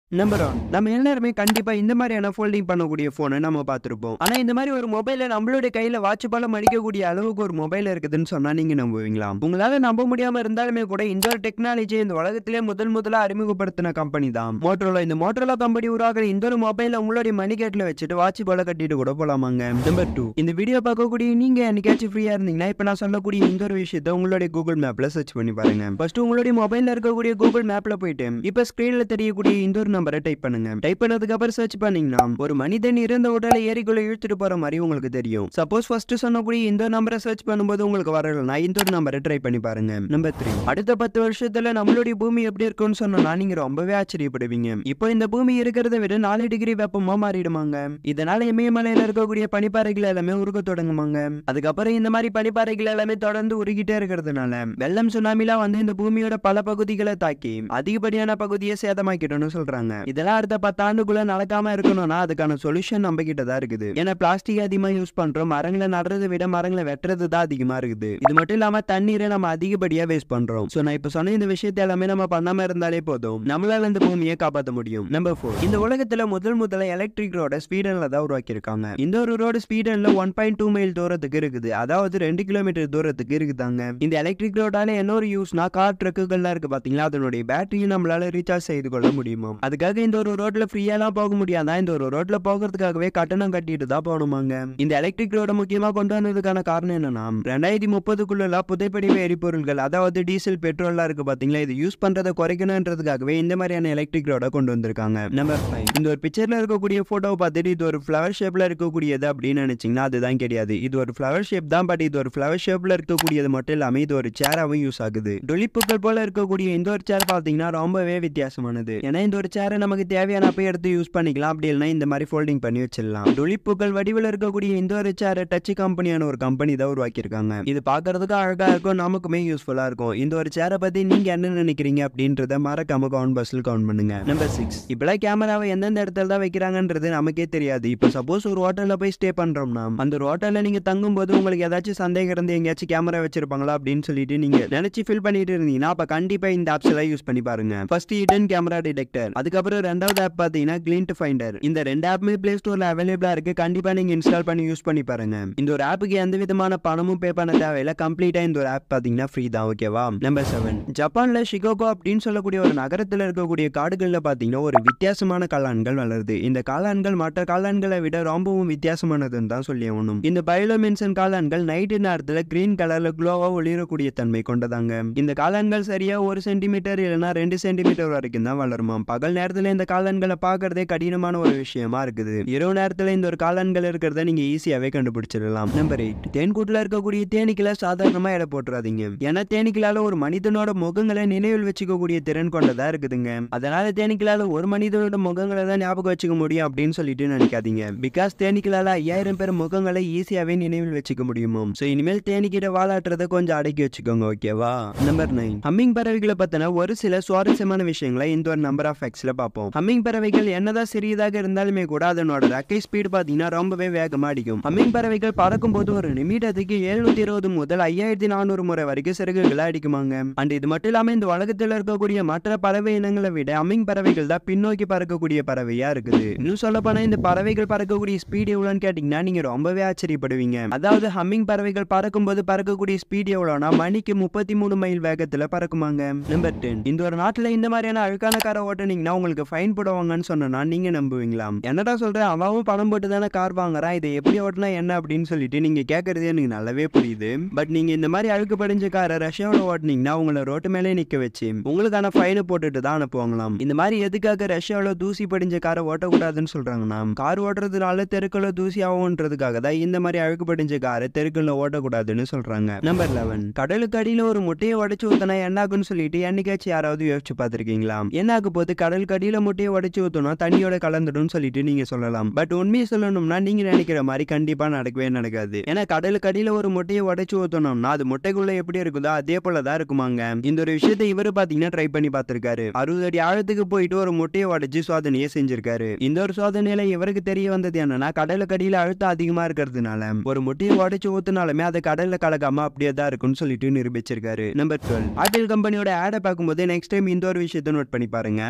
number one நம்ம எல்லாருமே கண்டிப்பா இந்த மாதிரியான ஃபோல்டிங் பண்ணக்கூடிய போனை நம்ம பார்த்திருப்போம் ஆனா இந்த மாதிரி ஒரு மொபைல நம்மளுடைய கையில வாட்ச் போல மடிக்கக்கூடிய அளவுக்கு ஒரு மொபைல் இருக்குதுன்னு சொன்னா நீங்க நம்புவீங்களா உங்களால நம்ப முடியாம இருந்தாலுமே கூட இந்த ஒரு டெக்னாலஜி இந்த உலகத்திலே முதல் முதலா அறிமுகப்படுத்தின கம்பெனி தான் மோட்டரோலா இந்த மோட்டரோலா கம்பெனி உருவாக்குற இந்த ஒரு மொபைல உங்களுடைய மணிக்கேட்ல வச்சுட்டு வாட்ச் போல கட்டிட்டு கூட போலாமாங்க நம்பர் டூ இந்த வீடியோ பார்க்கக்கூடிய நீங்க என்னைக்காச்சும் ஃப்ரீயா இருந்தீங்கன்னா இப்ப நான் சொல்லக்கூடிய இந்த ஒரு விஷயத்த உங்களுடைய கூகுள் மேப்ல சர்ச் பண்ணி பாருங்க ஃபர்ஸ்ட் உங்களுடைய மொபைல்ல இருக்கக்கூடிய கூகுள் மேப்ல போயிட்டு இப்ப ஸ்கிரீன்ல தெரியக்கூடிய இந்த ஒரு நம்பரை டைப் பண்ணுங்க டைப் பண்ணதுக்கு அப்புறம் சர்ச் பண்ணீங்கன்னா ஒரு மனிதன் இறந்த உடலை ஏரிக்குள்ள இழுத்துட்டு போற மாதிரி உங்களுக்கு தெரியும் சப்போஸ் ஃபர்ஸ்ட் சொன்னக்கூடிய இந்த நம்பரை சர்ச் பண்ணும்போது உங்களுக்கு வரலனா இந்த ஒரு நம்பரை ட்ரை பண்ணி பாருங்க நம்பர் த்ரீ அடுத்த பத்து வருஷத்துல நம்மளுடைய பூமி எப்படி இருக்கும்னு சொன்னா நீங்க ரொம்பவே ஆச்சரியப்படுவீங்க இப்போ இந்த பூமி இருக்கிறத விட நாலு டிகிரி வெப்பமா மாறிடுமாங்க இதனால இமயமலையில இருக்கக்கூடிய பனிப்பாறைகள் எல்லாமே உருக தொடங்குமாங்க அதுக்கப்புறம் இந்த மாதிரி பனிப்பாறைகள் எல்லாமே தொடர்ந்து உருகிட்டே இருக்கிறதுனால வெள்ளம் சுனாமிலாம் வந்து இந்த பூமியோட பல பகுதிகளை தாக்கி அதிகப்படியான பகுதியை சேதமாக்கிடும்னு சொல்றாங்க இதெல்லாம் அடுத்த பத்தாண்டுக்குள்ள நடக்காம இருக்கணும்னா அதுக்கான சொல்யூஷன் நம்ம கிட்ட தான் இருக்குது ஏன்னா பிளாஸ்டிக் அதிகமா யூஸ் பண்றோம் மரங்களை நடுறதை விட மரங்களை வெட்டுறது தான் அதிகமா இருக்குது இது மட்டும் இல்லாம தண்ணீரை நம்ம அதிகப்படியா வேஸ்ட் பண்றோம் சோ நான் இப்ப சொன்ன இந்த விஷயத்தை எல்லாமே நம்ம பண்ணாம இருந்தாலே போதும் நம்மளால இந்த பூமியை காப்பாற்ற முடியும் நம்பர் ஃபோர் இந்த உலகத்துல முதல் முதல்ல எலக்ட்ரிக் ரோட ஸ்வீடன்ல தான் உருவாக்கியிருக்காங்க இந்த ஒரு ரோடு ஸ்வீடன்ல ஒன் பாயிண்ட் டூ மைல் தூரத்துக்கு இருக்குது அதாவது ரெண்டு கிலோமீட்டர் தூரத்துக்கு இருக்குதாங்க இந்த எலக்ட்ரிக் ரோடால என்ன ஒரு யூஸ்னா கார் ட்ரக்குகள்லாம் இருக்கு பாத்தீங்களா அதனுடைய பேட்டரியும் நம்மளால ரீசார்ஜ் செய்து கொள்ள முடியுமா அதுக்காக இந்த ஒரு ரோட்ல ஃப்ரீயாலாம் போக முடியாதா இந்த ஒரு ரோட்ல போகிறதுக்காகவே கட்டணம் கட்டிட்டு தான் போகணுமாங்க இந்த எலக்ட்ரிக் ரோட முக்கியமா கொண்டு வந்ததுக்கான காரணம் என்னன்னா ரெண்டாயிரத்தி முப்பதுக்குள்ள புதைப்படிவ எரிபொருள்கள் அதாவது டீசல் பெட்ரோல்லாம் இருக்கு பாத்தீங்களா இது யூஸ் பண்றதை குறைக்கணுன்றதுக்காகவே இந்த மாதிரியான எலக்ட்ரிக் ரோட கொண்டு வந்திருக்காங்க நம்பர் ஃபைவ் இந்த ஒரு பிக்சர்ல இருக்கக்கூடிய போட்டோவை பார்த்துட்டு இது ஒரு ஃபிளவர் ஷேப்ல இருக்கக்கூடியது அப்படின்னு நினைச்சீங்கன்னா அதுதான் கிடையாது இது ஒரு ஃபிளவர் ஷேப் தான் பட் இது ஒரு ஃபிளவர் ஷேப்ல இருக்கக்கூடியது மட்டும் இல்லாம இது ஒரு சேராவும் யூஸ் ஆகுது டொலிப்புக்கள் போல இருக்கக்கூடிய இந்த ஒரு சேர் பாத்தீங்கன்னா ரொம்பவே வித்தியாசமானது ஏன்னா இந்த ஒரு சேரை நமக்கு தேவையான அப்ப எடுத்து யூஸ் பண்ணிக்கலாம் அப்படி இல்லைன்னா இந்த மாதிரி ஃபோல்டிங் பண்ணி வச்சிடலாம் டொலிப்புக்கள் வடிவில் இருக்கக்கூடிய இந்த ஒரு சேரை டச் கம்பெனியான ஒரு கம்பெனி தான் உருவாக்கியிருக்காங்க இது பார்க்கறதுக்கு அழகா இருக்கும் நமக்குமே யூஸ்ஃபுல்லா இருக்கும் இந்த ஒரு சேரை பத்தி நீங்க என்ன நினைக்கிறீங்க அப்படின்றத மறக்காம கவுண்ட் பஸ்ல கவுண்ட் பண்ணுங்க நம்பர் சிக்ஸ் இப்பெல்லாம் கேமராவை எந்தெந்த இடத்துல தான் வைக்கிறாங்கன்றது நமக்கே தெரியாது இப்போ சப்போஸ் ஒரு ஹோட்டல்ல போய் ஸ்டே பண்றோம்னா அந்த ஒரு ஹோட்டல்ல நீங்க தங்கும் போது உங்களுக்கு ஏதாச்சும் சந்தேகம் இருந்து எங்கேயாச்சும் கேமரா வச்சிருப்பாங்களா அப்படின்னு சொல்லிட்டு நீங்க நினைச்சு ஃபீல் பண்ணிட்டு இருந்தீங்கன்னா அப்ப கண்டிப்பா இந்த ஆப்ஸ் எல்லாம் யூஸ் பண்ணி பாருங்க ஃபர்ஸ்ட் ஹிடன் கேமரா டிடெக்டர் அதுக்கப்புறம் ரெண்டாவது ஆப் பாத்தீங்கன்னா கிளின்ட் ஃபைண்டர் இந்த ரெண்டு ஆப்புமே பிளே ஸ்டோர்ல அவைலபிளா இருக்கு கண்டிப்பா நீங்க இன்ஸ்டால் பண்ணி யூஸ் பண்ணி பாருங்க இந்த ஒரு ஆப்புக்கு எந்த விதமான பணமும் பே பண்ண தேவையில்ல கம்ப்ளீட்டா இந்த ஒரு ஆப் பாத்தீங்கன்னா ஃப்ரீ தான் ஓகேவா நம்பர் செவன் ஜப்பான்ல ஷிகோகோ அப்படின்னு சொல்லக்கூடிய ஒரு நகரத்துல இருக்கக்கூடிய காடுகள்ல பாத்தீங்கன்னா ஒரு வித்தியாசமான காளான்கள் வளருது இந்த காளான்கள் மற்ற காளான்களை விட ரொம்பவும் வித்தியாசமானதுன்னு தான் சொல்லி ஆகணும் இந்த பயோலோமென்சன் காளான்கள் நைட்டு நேரத்துல கிரீன் கலர்ல குளோவா ஒளிரக்கூடிய தன்மை கொண்டதாங்க இந்த காளான்கள் சரியா ஒரு சென்டிமீட்டர் இல்லைன்னா ரெண்டு சென்டிமீட்டர் வரைக்கும் தான் வளருமா பகல் நேரத்துல இந்த காளான்களை பார்க்கறதே கடினமான ஒரு விஷயமா இருக்குது இரவு நேரத்துல இந்த ஒரு காளான்கள் இருக்கிறத நீங்க ஈஸியாவே கண்டுபிடிச்சிடலாம் நம்பர் எயிட் தேன்கூட்டுல இருக்கக்கூடிய தேனீக்களை சாதாரணமா எடை போட்டுறாதீங்க ஏன்னா தேனீக்களால ஒரு மனிதனோட முகங்களை நினைவில் வச்சுக்கக்கூடிய திறன் கொண்டதா இருக்குதுங்க அதனால தேனீக்களால ஒரு மனிதனோட முகங்களை தான் ஞாபகம் வச்சுக்க முடியும் அப்படின்னு சொல்லிட்டு நினைக்காதீங்க பிகாஸ் தேனீக்களால ஐயாயிரம் பேர் முகங்களை ஈஸியாவே நினைவில் வச்சுக்க முடியுமோ சோ இனிமேல் தேனீக்கிட்ட வாலாட்டுறதை கொஞ்சம் அடக்கி வச்சுக்கோங்க ஓகேவா நம்பர் நைன் ஹம்மிங் பறவைகளை பத்தின ஒரு சில சுவாரஸ்யமான விஷயங்களை இந்த ஒரு நம்பர் ஆஃப் எக்ஸ்ல பார்ப்போம் ஹம்மிங் பறவைகள் என்னதான் சிறியதாக இருந்தாலுமே கூட அதனோட ரெக்கை ஸ்பீடு பாத்தீங்கன்னா ரொம்பவே வேகமா அடிக்கும் ஹம்மிங் பறவைகள் பறக்கும் போது ஒரு நிமிடத்துக்கு எழுநூத்தி இருபது முதல் ஐயாயிரத்தி நானூறு முறை வரைக்கும் சிறகுகளை அடிக்குமாங்க அண்ட் இது மட்டும் இல்லாம இந்த உலகத்தில் இருக்கக்கூடிய மற்ற பறவை இனங்களை விட ஹம்மிங் பறவைகள் தான் பின்னோக்கி பறக்கக்கூடிய பறவையா இருக்குது இன்னும் சொல்ல போனா இந்த பறவைகள் பறக்கக்கூடிய ஸ்பீட் எவ்வளோன்னு கேட்டீங்கன்னா நீங்க ரொம்பவே ஆச்சரியப்படுவீங்க அதாவது ஹம்மிங் பறவைகள் பறக்கும்போது பறக்கக்கூடிய ஸ்பீட் எவ்வளோனா மணிக்கு முப்பத்தி மூணு மைல் வேகத்துல பறக்குமாங்க நம்பர் டென் இந்த ஒரு நாட்டுல இந்த மாதிரியான அழுக்கான காரை ஓட்டுனீங்கன்னா உங்களுக்கு ஃபைன் போடுவாங்கன்னு சொன்னா நீங்க நம்புவீங்களா என்னடா சொல்றேன் அவன் பணம் போட்டு தானே கார் வாங்குறான் இதை எப்படி ஓட்டினா என்ன அப்படின்னு சொல்லிட்டு நீங்க கேட்கறது எனக்கு நல்லாவே புரியுது பட் நீங்க இந்த மாதிரி அழுக்கு படிஞ்ச காரை ரஷ்யாவில் ஓட்டுனீங்கன்னா உங்களை ரோட்டு மேலே நிக்க வச்சு உங்களுக்கான ஃபைனை போட்டுட்டு தான் அனுப்புவாங்களாம் இந்த மாதிரி எதுக்காக ரஷ்யாவில் தூசி படிஞ்ச காரை ஓட்டக்கூடாதுன்னு சொல்றாங்கன்னா கார் ஓட்டுறதுனால தெருக்குள்ள தூசி ஆகும்ன்றதுக்காக தான் இந்த மாதிரி அழுக்கு படிஞ்ச காரை தெருக்குள்ள ஓட்டக்கூடாதுன்னு சொல்றாங்க நம்பர் லெவன் கடலுக்கு அடியில ஒரு முட்டையை உடைச்சு ஊத்தினா என்ன ஆகும்னு சொல்லிட்டு என்னைக்காச்சும் யாராவது யோசிச்சு பார்த்திருக்கீங்களா என்ன ஆக போது கடலுக்கு அடியில முட்டையை உடைச்சு ஊத்தணும் தண்ணியோட கலந்துடும் சொல்லிட்டு நீங்க சொல்லலாம் பட் உண்மையை சொல்லணும்னா நீங்க நினைக்கிற மாதிரி கண்டிப்பா நடக்கவே நடக்காது ஏன்னா கடலுக்கு அடியில ஒரு முட்டையை உடைச்சு ஊத்தணும்னா அது முட்டைக்குள்ள எப்படி இருக்குதோ அதே போலதான் இருக்குமாங்க இந்த ஒரு விஷயத்தை இவரு பாத்தீங்கன்னா ட்ரை பண்ணி பார்த்திருக்காரு அறுபது அடி ஆழத்துக்கு போயிட்டு ஒரு முட்டையை உடைச்சு சோதனையை செஞ்சிருக்காரு இந்த ஒரு சோதனையில இவருக்கு தெரிய வந்தது என்னன்னா கடலுக்கு அடியில அழுத்தம் அதிகமா இருக்கிறதுனால ஒரு முட்டையை உடைச்சு ஊத்துனாலுமே அது கடல்ல கலக்காம அப்படியே தான் இருக்கும்னு சொல்லிட்டு நிரூபிச்சிருக்காரு நம்பர் டுவெல் ஆப்பிள் கம்பெனியோட ஆடை பார்க்கும்போது நெக்ஸ்ட் டைம் இந்த ஒரு விஷயத்தை நோட் பண்ணி பாருங்க நீங்க எந்த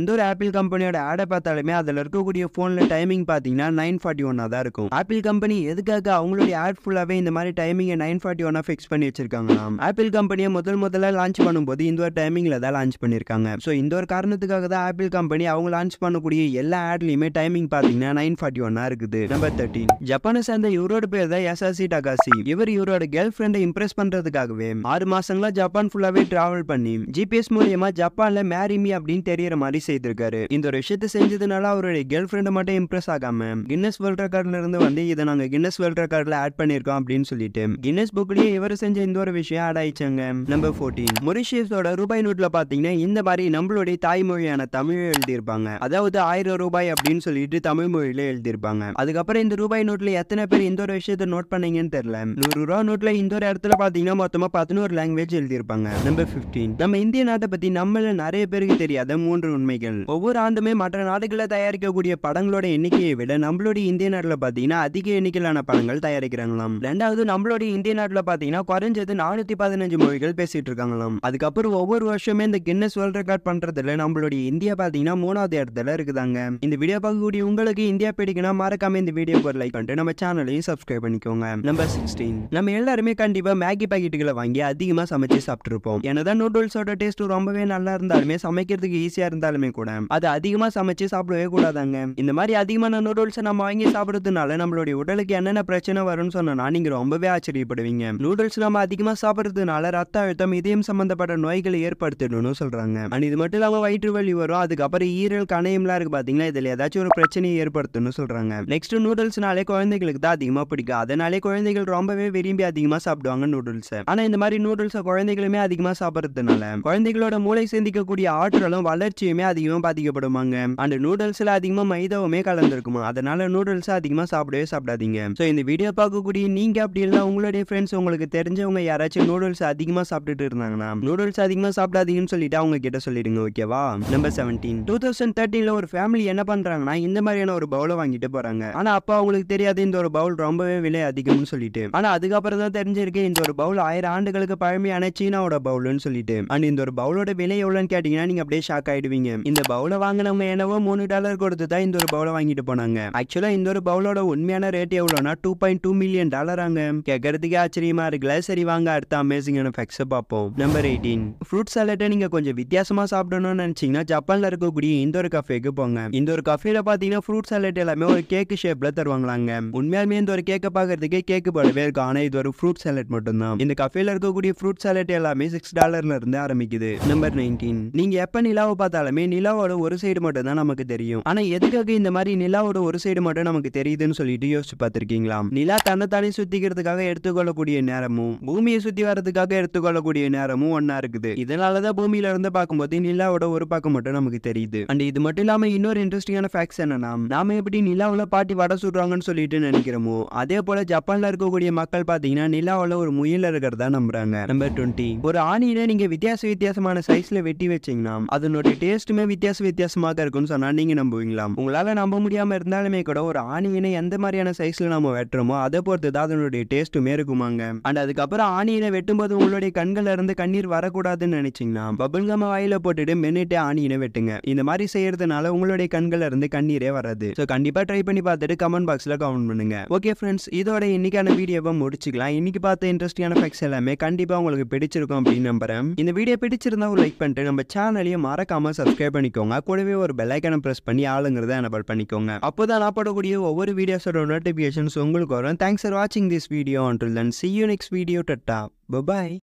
எந்த ஒரு ஆப்பிள் கம்பெனியோட ஆடை பார்த்தாலுமே அதில் இருக்கக்கூடிய ஃபோனில் டைமிங் பார்த்தீங்கன்னா நைன் ஃபார்ட்டி ஒன்னாக தான் இருக்கும் ஆப்பிள் கம்பெனி எதுக்காக அவங்களுடைய ஆட் ஃபுல்லாகவே இந்த மாதிரி டைமிங்கை நைன் ஃபார்ட்டி ஒன்னாக ஃபிக்ஸ் பண்ணி வச்சிருக்காங்களாம் ஆப்பிள் கம்பெனியை முதல் முதல்ல லான்ச் பண்ணும்போது இந்த ஒரு டைமிங்கில் தான் லான்ச் பண்ணியிருக்காங்க ஸோ இந்த ஒரு காரணத்துக்காக தான் ஆப்பிள் கம்பெனி அவங்க லான்ச் பண்ணக்கூடிய எல்லா ஆட்லையுமே டைமிங் பார்த்தீங்கன்னா நைன் ஃபார்ட்டி ஒன்னாக இருக்குது நம்பர் தேர்ட்டின் ஜப்பானை சேர்ந்த இவரோட பேர் தான் எஸ்ஆசி டகாசி இவர் இவரோட கேர்ள் ஃப்ரெண்டை இம்ப்ரெஸ் பண்ணுறதுக்காகவே ஆறு மாசங்களா ஜப்பான் ஃபுல்லாகவே டிராவல் பண்ணி ஜிபிஎஸ் மூலியமா ஜப்பான்ல மேரிமி அப்படின்னு தெரியற மாதிரி செய்திருக்காரு இந்த ஒரு விஷயத்தை செஞ்சதுனால அவருடைய கேர்ள் ஃப்ரெண்டை மட்டும் இம்ப்ரெஸ் ஆகாம கின்னஸ் வேர்ல்ட் ரெக்கார்ட்ல இருந்து வந்து இதை நாங்க கின்னஸ் வேர்ல்ட் ரெக்கார்ட்ல ஆட் பண்ணிருக்கோம் அப்படின்னு சொல்லிட்டு கின்னஸ் புக்லயே இவர் செஞ்ச இந்த ஒரு விஷயம் ஆட் ஆயிடுச்சாங்க நம்பர் ஃபோர்டீன் மொரிஷியஸோட ரூபாய் நோட்ல பாத்தீங்கன்னா இந்த மாதிரி நம்மளுடைய தாய்மொழியான தமிழ் எழுதியிருப்பாங்க அதாவது ஆயிரம் ரூபாய் அப்படின்னு சொல்லிட்டு தமிழ் மொழியில எழுதியிருப்பாங்க அதுக்கப்புறம் இந்த ரூபாய் நோட்ல எத்தனை பேர் இந்த ஒரு விஷயத்தை நோட் பண்ணீங்கன்னு தெரியல நூறு ரூபா நோட்ல இந்த ஒரு இடத்துல பாத்தீங்கன்னா மொத்தமா பதினோரு லாங்குவேஜ் எழுதியிருப்பாங்க நம்பர் பிப்டீன் நம்ம இந்திய நாட்டை பத்தி நம்மள நிறைய பேருக்கு தெரியாத மூன்று உண்மைகள் ஒவ்வொரு ஆண்டுமே மற்ற நாடுகளில் தயாரிக்கக்கூடிய படங்களோட எண்ணிக்கையை விட நம்மளுடைய இந்திய நாட்டில் பார்த்தீங்கன்னா அதிக எண்ணிக்கையிலான படங்கள் தயாரிக்கிறாங்களாம் ரெண்டாவது நம்மளுடைய இந்திய நாட்டில் பார்த்தீங்கன்னா குறைஞ்சது நானூத்தி பதினஞ்சு மொழிகள் பேசிட்டு இருக்காங்களாம் அதுக்கப்புறம் ஒவ்வொரு வருஷமே இந்த கின்னஸ் வேர்ல்ட் ரெக்கார்ட் பண்றதுல நம்மளுடைய இந்தியா பார்த்தீங்கன்னா மூணாவது இடத்துல இருக்குதாங்க இந்த வீடியோ பார்க்கக்கூடிய உங்களுக்கு இந்தியா பிடிக்குன்னா மறக்காம இந்த வீடியோக்கு ஒரு லைக் பண்ணிட்டு நம்ம சேனலையும் சப்ஸ்கிரைப் பண்ணிக்கோங்க நம்பர் சிக்ஸ்டீன் நம்ம எல்லாருமே கண்டிப்பா மேகி பாக்கெட்டுகளை வாங்கி அதிகமா சமைச்சு சாப்பிட்டுருப்போம் என்னதான் நூடுல்ஸோட டேஸ்ட் ரொம்பவே நல்லா இருந்தாலுமே சமைக்கிறதுக்கு ஈஸியா இருந்தாலுமே கூட அது அதிகமா சமைச்சு சாப்பிடவே கூடாதாங்க இந்த மாதிரி அதிகமான நூடுல்ஸை நம்ம வாங்கி சாப்பிடுறதுனால நம்மளுடைய உடலுக்கு என்னென்ன பிரச்சனை வரும்னு சொன்னா நீங்க ரொம்பவே ஆச்சரியப்படுவீங்க நூடுல்ஸ் நம்ம அதிகமா சாப்பிடுறதுனால ரத்த அழுத்தம் இதயம் சம்பந்தப்பட்ட நோய்களை ஏற்படுத்திடும்னு சொல்றாங்க அண்ட் இது மட்டும் இல்லாம வயிற்று வலி வரும் அதுக்கப்புறம் ஈரல் கணையம்லாம் இருக்கு பாத்தீங்களா இதுல ஏதாச்சும் ஒரு பிரச்சனையை ஏற்படுத்தும்னு சொல்றாங்க நெக்ஸ்ட் நூடுல்ஸ்னாலே குழந்தைகளுக்கு தான் அதிகமா பிடிக்கும் அதனாலே குழந்தைகள் ரொம்பவே விரும்பி அதிகமா சாப்பிடுவாங்க நூடுல்ஸ் ஆனா இந்த மாதிரி நூடுல்ஸை குழந்தைகளுமே அதிகமா சாப்பிடுறதுனால குழந்தைகளோட மூளை சிந்திக்கக்கூடிய ஆற்றலும் வளர்ச்சியுமே அதிகமா பாதிக்கப்படுமாங்க அண்ட் நூடுல்ஸ்ல அதிகமா மைதாவுமே கலந்துருக்குமா அதனால நூடுல்ஸ் அதிகமா சாப்பிடவே சாப்பிடாதீங்க ஸோ இந்த வீடியோ பார்க்கக்கூடிய நீங்க அப்படி இல்லை உங்களுடைய ஃப்ரெண்ட்ஸ் உங்களுக்கு தெரிஞ்சவங்க யாராச்சும் நூடுல்ஸ் அதிகமா சாப்பிட்டுட்டு இருந்தாங்கன்னா நூடுல்ஸ் அதிகமா சாப்பிடாதீங்கன்னு சொல்லிட்டு அவங்க கிட்ட சொல்லிடுங்க ஓகேவா நம்பர் செவன்டீன் டூ தௌசண்ட் தேர்ட்டின்ல ஒரு ஃபேமிலி என்ன பண்றாங்கன்னா இந்த மாதிரியான ஒரு பவுலை வாங்கிட்டு போறாங்க ஆனா அப்பா அவங்களுக்கு தெரியாது இந்த ஒரு பவுல் ரொம்பவே விலை அதிகம்னு சொல்லிட்டு ஆனா அதுக்கப்புறம் தான் தெரிஞ்சிருக்கு இந்த ஒரு பவுல் ஆயிரம் ஆண்டுகளுக்கு பழமையான சீனாவோட பவுல்னு சொல்லிட்டு அண்ட் இந்த ஒரு பவுலோட விலை எவ்வளோன்னு கேட்டீங்கன்னா நீங்க அப்படியே ஷாக் ஆயிடுவீங்க இந்த பவுலை வாங்கினவங்க என்னவோ மூணு டாலர் கொடுத்து தான் இந்த ஒரு பவுலை வாங்கிட்டு போனாங்க ஆக்சுவலா இந்த ஒரு பவுலோட உண்மையான ரேட் எவ்வளோனா டூ பாயிண்ட் டூ மில்லியன் டாலராங்க கேட்கறதுக்கே ஆச்சரியமா இருக்குல்ல சரி வாங்க அடுத்த அமேசிங்கான ஃபேக்ஸை பார்ப்போம் நம்பர் எயிட்டீன் ஃப்ரூட் சாலட்டை நீங்க கொஞ்சம் வித்தியாசமா சாப்பிடணும்னு நினைச்சீங்கன்னா ஜப்பான்ல இருக்கக்கூடிய இந்த ஒரு கஃபேக்கு போங்க இந்த ஒரு கஃபேல பாத்தீங்கன்னா ஃப்ரூட் சாலட் எல்லாமே ஒரு கேக் ஷேப்ல தருவாங்களாங்க உண்மையாலுமே இந்த ஒரு கேக்கை பார்க்கறதுக்கே கேக்கு போலவே இருக்கும் ஆனா இது ஒரு ஃப்ரூட் சாலட் மட்டும்தான் இந்த கஃபேல இருக்கக்கூடிய ஃப்ரூட் சாலட் எல்லாமே சிக்ஸ் டாலர்ல இருந்து ஆரம்பிக்குது நம்பர் நைன்டீன் நீங்க எப்ப நிலாவை பார்த்தாலுமே நிலாவோட ஒரு சைடு மட்டும் தான் நமக்கு தெரியும் ஆனா எதுக்காக இந்த மாதிரி நிலாவோட ஒரு சைடு மட்டும் நமக்கு தெரியுதுன்னு சொல்லிட்டு யோசிச்சு பார்த்திருக்கீங்களா நிலா தன்னைத்தானே சுத்திக்கிறதுக்காக எடுத்துக்கொள்ளக்கூடிய நேரமும் பூமியை சுத்தி வர்றதுக்காக எடுத்துக்கொள்ளக்கூடிய நேரமும் ஒன்னா இருக்குது இதனாலதான் பூமியில இருந்து பார்க்கும்போது நிலாவோட ஒரு பக்கம் மட்டும் நமக்கு தெரியுது அண்ட் இது மட்டும் இல்லாம இன்னொரு இன்ட்ரெஸ்டிங்கான ஃபேக்ட்ஸ் என்னன்னா நாம எப்படி நிலாவுல பாட்டி வடை சுடுறாங்கன்னு சொல்லிட்டு நினைக்கிறோமோ அதே போல ஜப்பான்ல இருக்கக்கூடிய மக்கள் பாத்தீங்கன்னா நிலாவுல ஒரு முயல் இருக்கிறதா நம்புறாங்க நம்பர் டுவெண்ட்டி ஒரு ஆணியில நீங்க வித்தியாச வித்தியாசமான சைஸ்ல வெட்டி வச்சீங்கன்னா அதனுடைய டேஸ்ட்டுமே வித்தியாச வித்தியாசமாக இருக்கும்னு சொன்னா நீங்க நம்புவீங்களா உங்களால நம்ப முடியாம இருந்தாலுமே கூட ஒரு ஆணியினை எந்த மாதிரியான சைஸ்ல நம்ம வெட்டுறோமோ அதை பொறுத்து தான் அதனுடைய டேஸ்ட்டுமே இருக்குமாங்க அண்ட் அதுக்கப்புறம் ஆணியினை வெட்டும்போது உங்களுடைய கண்கள்ல இருந்து கண்ணீர் வரக்கூடாதுன்னு நினைச்சீங்கன்னா பபிள் கம வாயில போட்டுட்டு மென்னிட்டு ஆணியினை வெட்டுங்க இந்த மாதிரி செய்யறதுனால உங்களுடைய கண்கள்ல இருந்து கண்ணீரே வராது ஸோ கண்டிப்பா ட்ரை பண்ணி பார்த்துட்டு கமெண்ட் பாக்ஸ்ல கமெண்ட் பண்ணுங்க ஓகே ஃப்ரெண்ட்ஸ் இதோட இன்னைக்கான வீடியோவை முடிச்சுக்கலாம் இன்னைக்கு பார்த்த இன்ட்ரெஸ்டிங்கான ஃபேக்ஸ் எல்லாமே கண்டிப்பா உங்களுக்கு பிடிச்சிருக்கும் அப்படின்னு நம்புறேன் இந்த வீடியோ பிடிச்சிருந்தா ஒரு லைக் பண்ணிட்டு நம்ம சேனலையும் மறக்காம சப்ஸ்கிரைப் பண்ணிக்கோங்க கூடவே ஒரு பெல் ஐக்கனை பிரஸ் பண்ணி ஆளுங்கிறத எனபிள் பண்ணிக்கோங்க அப்போதான் நான் போடக்கூடிய ஒவ்வொரு வீடியோஸோட நோட்டிஃபிகேஷன்ஸ் உங்களுக்கு வரும் தேங்க்ஸ் ஃபார் வாட்சிங் this video until then see you next video tata bye bye